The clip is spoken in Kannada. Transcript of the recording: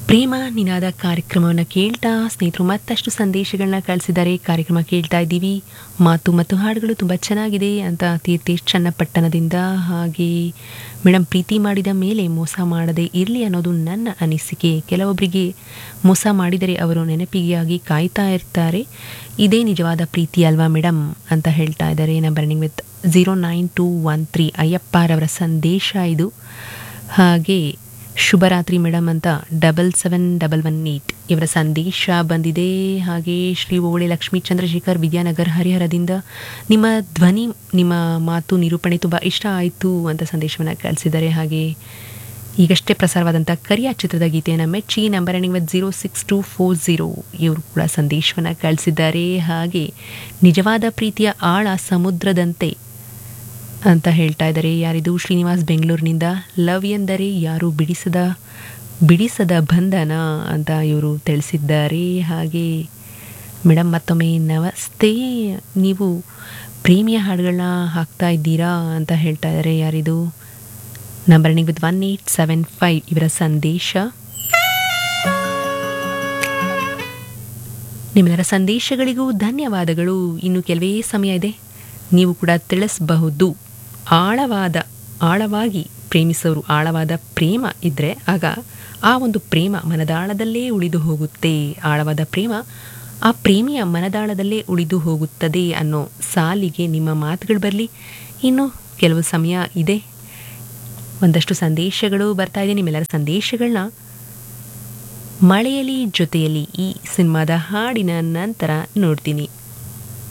ಪ್ರೇಮ ನಿನಾದ ಕಾರ್ಯಕ್ರಮವನ್ನು ಕೇಳ್ತಾ ಸ್ನೇಹಿತರು ಮತ್ತಷ್ಟು ಸಂದೇಶಗಳನ್ನ ಕಳಿಸಿದ್ದಾರೆ ಕಾರ್ಯಕ್ರಮ ಕೇಳ್ತಾ ಇದ್ದೀವಿ ಮಾತು ಮತ್ತು ಹಾಡುಗಳು ತುಂಬ ಚೆನ್ನಾಗಿದೆ ಅಂತ ತೀರ್ಥೇಶ್ ಚನ್ನಪಟ್ಟಣದಿಂದ ಹಾಗೆ ಮೇಡಮ್ ಪ್ರೀತಿ ಮಾಡಿದ ಮೇಲೆ ಮೋಸ ಮಾಡದೆ ಇರಲಿ ಅನ್ನೋದು ನನ್ನ ಅನಿಸಿಕೆ ಕೆಲವೊಬ್ಬರಿಗೆ ಮೋಸ ಮಾಡಿದರೆ ಅವರು ನೆನಪಿಗೆಯಾಗಿ ಕಾಯ್ತಾ ಇರ್ತಾರೆ ಇದೇ ನಿಜವಾದ ಪ್ರೀತಿ ಅಲ್ವಾ ಮೇಡಮ್ ಅಂತ ಹೇಳ್ತಾ ಇದ್ದಾರೆ number running with zero nine two one three ಅಯ್ಯಪ್ಪರವರ ಸಂದೇಶ ಇದು ಹಾಗೆ ಶುಭರಾತ್ರಿ ಮೇಡಮ್ ಅಂತ double seven double one eight ಇವರ ಸಂದೇಶ ಬಂದಿದೆ ಹಾಗೆ ಶ್ರೀ ಓಳೆ ಲಕ್ಷ್ಮೀ ಚಂದ್ರಶೇಖರ್ ವಿದ್ಯಾನಗರ್ ಹರಿಹರದಿಂದ ನಿಮ್ಮ ಧ್ವನಿ ನಿಮ್ಮ ಮಾತು ನಿರೂಪಣೆ ತುಂಬ ಇಷ್ಟ ಆಯಿತು ಅಂತ ಸಂದೇಶವನ್ನು ಕಳಿಸಿದ್ದಾರೆ ಹಾಗೆ ಈಗಷ್ಟೇ ಪ್ರಸಾರವಾದಂಥ ಕರಿಯ ಚಿತ್ರದ ಗೀತೆಯನ್ನು ಮೆಚ್ಚಿ number ending with zero six two four zero ಇವರು ಕೂಡ ಸಂದೇಶವನ್ನು ಕಳಿಸಿದ್ದಾರೆ ಹಾಗೆ ನಿಜವಾದ ಪ್ರೀತಿಯ ಆಳ ಸಮುದ್ರದಂತೆ ಅಂತ ಹೇಳ್ತಾ ಇದ್ದಾರೆ ಯಾರಿದು ಶ್ರೀನಿವಾಸ್ ಬೆಂಗಳೂರಿನಿಂದ ಲವ್ ಎಂದರೆ ಯಾರು ಬಿಡಿಸದ ಬಿಡಿಸದ ಬಂಧನ ಅಂತ ಇವರು ತಿಳಿಸಿದ್ದಾರೆ ಹಾಗೆ ಮೇಡಮ್ ಮತ್ತೊಮ್ಮೆ ನಮಸ್ತೆ ನೀವು ಪ್ರೇಮಿಯ ಹಾಡುಗಳನ್ನ ಹಾಕ್ತಾ ಇದ್ದೀರಾ ಅಂತ ಹೇಳ್ತಾ ಇದ್ದಾರೆ ಯಾರಿದು ನಂಬರ್ ನಿಂಗ್ with one eight seven five ಇವರ ಸಂದೇಶ ನಿಮ್ಮೆಲ್ಲರ ಸಂದೇಶಗಳಿಗೂ ಧನ್ಯವಾದಗಳು ಇನ್ನು ಕೆಲವೇ ಸಮಯ ಇದೆ ನೀವು ಕೂಡ ತಿಳಿಸಬಹುದು ಆಳವಾದ ಆಳವಾಗಿ ಪ್ರೇಮಿಸೋರು ಆಳವಾದ ಪ್ರೇಮ ಇದ್ದರೆ ಆಗ ಆ ಒಂದು ಪ್ರೇಮ ಮನದಾಳದಲ್ಲೇ ಉಳಿದು ಹೋಗುತ್ತೆ ಆಳವಾದ ಪ್ರೇಮ ಆ ಪ್ರೇಮಿಯ ಮನದಾಳದಲ್ಲೇ ಉಳಿದು ಹೋಗುತ್ತದೆ ಅನ್ನೋ ಸಾಲಿಗೆ ನಿಮ್ಮ ಮಾತುಗಳು ಬರಲಿ ಇನ್ನು ಕೆಲವು ಸಮಯ ಇದೆ ಒಂದಷ್ಟು ಸಂದೇಶಗಳು ಬರ್ತಾ ಇದೆ ನಿಮ್ಮೆಲ್ಲರ ಸಂದೇಶಗಳನ್ನ ಮಳೆಯಲಿ ಜೊತೆಯಲ್ಲಿ ಈ ಸಿನಿಮಾದ ಹಾಡಿನ ನಂತರ ನೋಡ್ತೀನಿ